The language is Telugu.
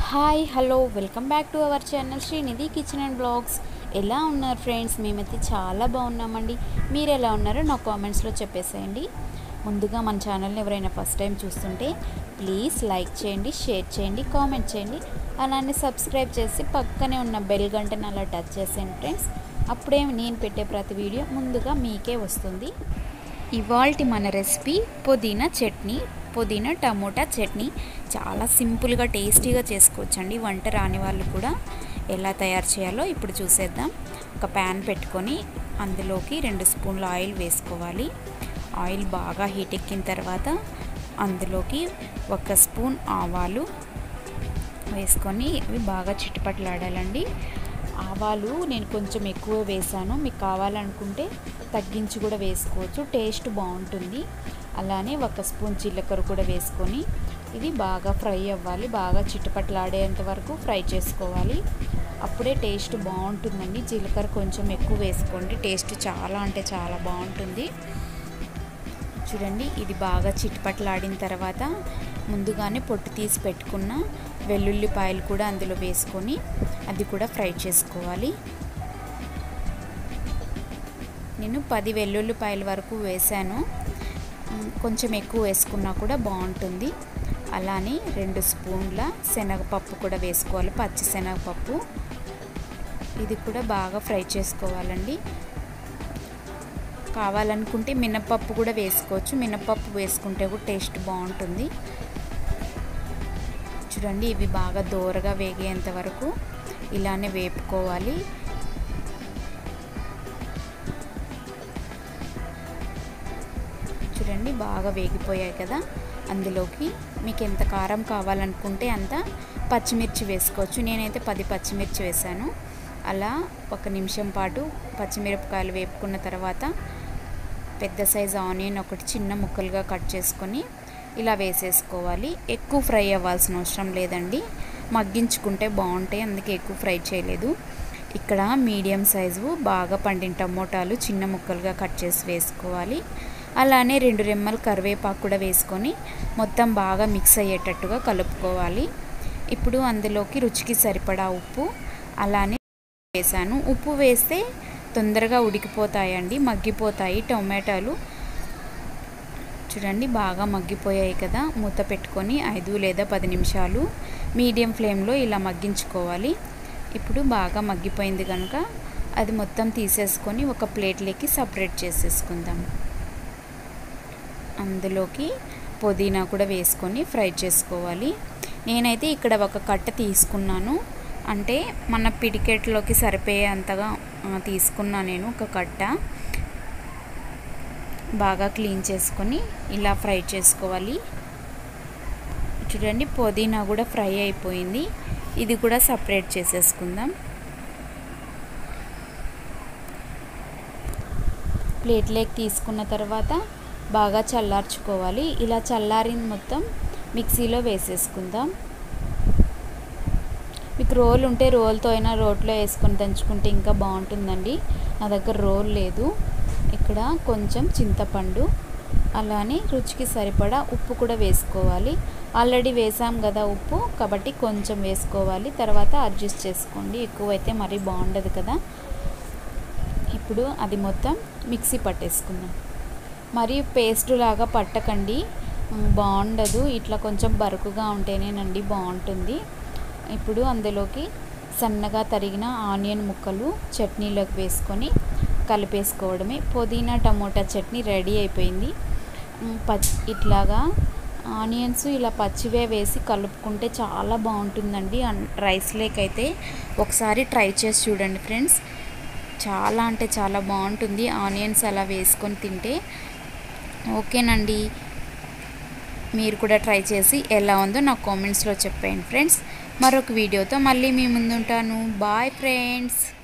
hi hello welcome back to our channel Srinidhi kitchen and blogs ఎలా ఉన్నారు ఫ్రెండ్స్ మేమైతే చాలా బాగున్నామండి మీరు ఎలా ఉన్నారో నా కామెంట్స్లో చెప్పేసేయండి ముందుగా మన ఛానల్ని ఎవరైనా ఫస్ట్ టైం చూస్తుంటే ప్లీజ్ లైక్ చేయండి షేర్ చేయండి కామెంట్ చేయండి అలానే సబ్స్క్రైబ్ చేసి పక్కనే ఉన్న బెల్ గంటని అలా టచ్ చేసేయండి ఫ్రెండ్స్ అప్పుడే నేను పెట్టే ప్రతి వీడియో ముందుగా మీకే వస్తుంది ఇవాల్టి మన రెసిపీ పుదీనా చట్నీ పుదీనా టమోటా చట్నీ చాలా సింపుల్గా టేస్టీగా చేసుకోవచ్చండి వంట రాని వాళ్ళు కూడా ఎలా తయారు చేయాలో ఇప్పుడు చూసేద్దాం ఒక ప్యాన్ పెట్టుకొని అందులోకి రెండు స్పూన్ల ఆయిల్ వేసుకోవాలి ఆయిల్ బాగా హీట్ ఎక్కిన తర్వాత అందులోకి ఒక స్పూన్ ఆవాలు వేసుకొని ఇవి బాగా చిట్టుపట్లాడాలండి ఆవాలు నేను కొంచెం ఎక్కువ వేసాను మీకు కావాలనుకుంటే తగ్గించి కూడా వేసుకోవచ్చు టేస్ట్ బాగుంటుంది అలానే ఒక స్పూన్ జీలకర్ర కూడా వేసుకొని ఇది బాగా ఫ్రై అవ్వాలి బాగా చిట్టుపట్లాడేంత వరకు ఫ్రై చేసుకోవాలి అప్పుడే టేస్ట్ బాగుంటుందండి జీలకర్ర కొంచెం ఎక్కువ వేసుకోండి టేస్ట్ చాలా అంటే చాలా బాగుంటుంది చూడండి ఇది బాగా చిట్టుపట్లాడిన తర్వాత ముందుగానే పొట్టు తీసి పెట్టుకున్న వెల్లుల్లిపాయలు కూడా అందులో వేసుకొని అది కూడా ఫ్రై చేసుకోవాలి నేను పది వెల్లుల్లిపాయల వరకు వేసాను కొంచెం ఎక్కువ వేసుకున్నా కూడా బాగుంటుంది అలానే రెండు స్పూన్ల శనగపప్పు కూడా వేసుకోవాలి పచ్చి శనగపప్పు ఇది కూడా బాగా ఫ్రై చేసుకోవాలండి కావాలనుకుంటే మినపప్పు కూడా వేసుకోవచ్చు మినపప్పు వేసుకుంటే కూడా టేస్ట్ బాగుంటుంది చూడండి ఇవి బాగా దోరగా వేగేంత వరకు ఇలానే వేపుకోవాలి చూడండి బాగా వేగిపోయాయి కదా అందులోకి మీకు ఎంత కారం కావాలనుకుంటే అంత పచ్చిమిర్చి వేసుకోవచ్చు నేనైతే పది పచ్చిమిర్చి వేసాను అలా ఒక నిమిషం పాటు పచ్చిమిరపకాయలు వేపుకున్న తర్వాత పెద్ద సైజు ఆనియన్ ఒకటి చిన్న ముక్కలుగా కట్ చేసుకొని ఇలా వేసేసుకోవాలి ఎక్కువ ఫ్రై అవ్వాల్సిన అవసరం లేదండి మగ్గించుకుంటే బాగుంటాయి అందుకే ఎక్కువ ఫ్రై చేయలేదు ఇక్కడ మీడియం సైజు బాగా పండిన టమోటాలు చిన్న ముక్కలుగా కట్ చేసి వేసుకోవాలి అలానే రెండు రెమ్మలు కరివేపాకు కూడా వేసుకొని మొత్తం బాగా మిక్స్ అయ్యేటట్టుగా కలుపుకోవాలి ఇప్పుడు అందులోకి రుచికి సరిపడా ఉప్పు అలానే వేసాను ఉప్పు వేస్తే తొందరగా ఉడికిపోతాయండి మగ్గిపోతాయి టొమాటోలు చూడండి బాగా మగ్గిపోయాయి కదా మూత పెట్టుకొని ఐదు లేదా పది నిమిషాలు మీడియం ఫ్లేమ్లో ఇలా మగ్గించుకోవాలి ఇప్పుడు బాగా మగ్గిపోయింది కనుక అది మొత్తం తీసేసుకొని ఒక ప్లేట్లోకి సపరేట్ చేసేసుకుందాం అందులోకి పుదీనా కూడా వేసుకొని ఫ్రై చేసుకోవాలి నేనైతే ఇక్కడ ఒక కట్ట తీసుకున్నాను అంటే మన పిడికెట్లోకి సరిపోయేంతగా తీసుకున్నా నేను ఒక కట్ట బాగా క్లీన్ చేసుకొని ఇలా ఫ్రై చేసుకోవాలి చూడండి పుదీనా కూడా ఫ్రై అయిపోయింది ఇది కూడా సపరేట్ చేసేసుకుందాం ప్లేట్లోకి తీసుకున్న తర్వాత బాగా చల్లార్చుకోవాలి ఇలా చల్లారిన మొత్తం మిక్సీలో వేసేసుకుందాం మీకు రోల్ ఉంటే రోల్తో అయినా రోట్లో వేసుకొని దంచుకుంటే ఇంకా బాగుంటుందండి నా దగ్గర రోల్ లేదు ఇక్కడ కొంచెం చింతపండు అలానే రుచికి సరిపడా ఉప్పు కూడా వేసుకోవాలి ఆల్రెడీ వేసాం కదా ఉప్పు కాబట్టి కొంచెం వేసుకోవాలి తర్వాత అడ్జస్ట్ చేసుకోండి ఎక్కువైతే మరీ బాగుండదు కదా ఇప్పుడు అది మొత్తం మిక్సీ పట్టేసుకుందాం మరి పేస్ట్ లాగా పట్టకండి బాగుండదు ఇట్లా కొంచెం బరుకుగా ఉంటేనేనండి బాగుంటుంది ఇప్పుడు అందులోకి సన్నగా తరిగిన ఆనియన్ ముక్కలు చట్నీలోకి వేసుకొని కలిపేసుకోవడమే పుదీనా టమోటా చట్నీ రెడీ అయిపోయింది పచ్చి ఇట్లాగా ఆనియన్స్ ఇలా పచ్చివే వేసి కలుపుకుంటే చాలా బాగుంటుందండి రైస్ లేకైతే ఒకసారి ట్రై చేసి చూడండి ఫ్రెండ్స్ చాలా అంటే చాలా బాగుంటుంది ఆనియన్స్ అలా వేసుకొని తింటే ఓకేనండి మీరు కూడా ట్రై చేసి ఎలా ఉందో నాకు కామెంట్స్లో చెప్పండి ఫ్రెండ్స్ మరొక వీడియోతో మళ్ళీ మీ ముందుంటాను బాయ్ ఫ్రెండ్స్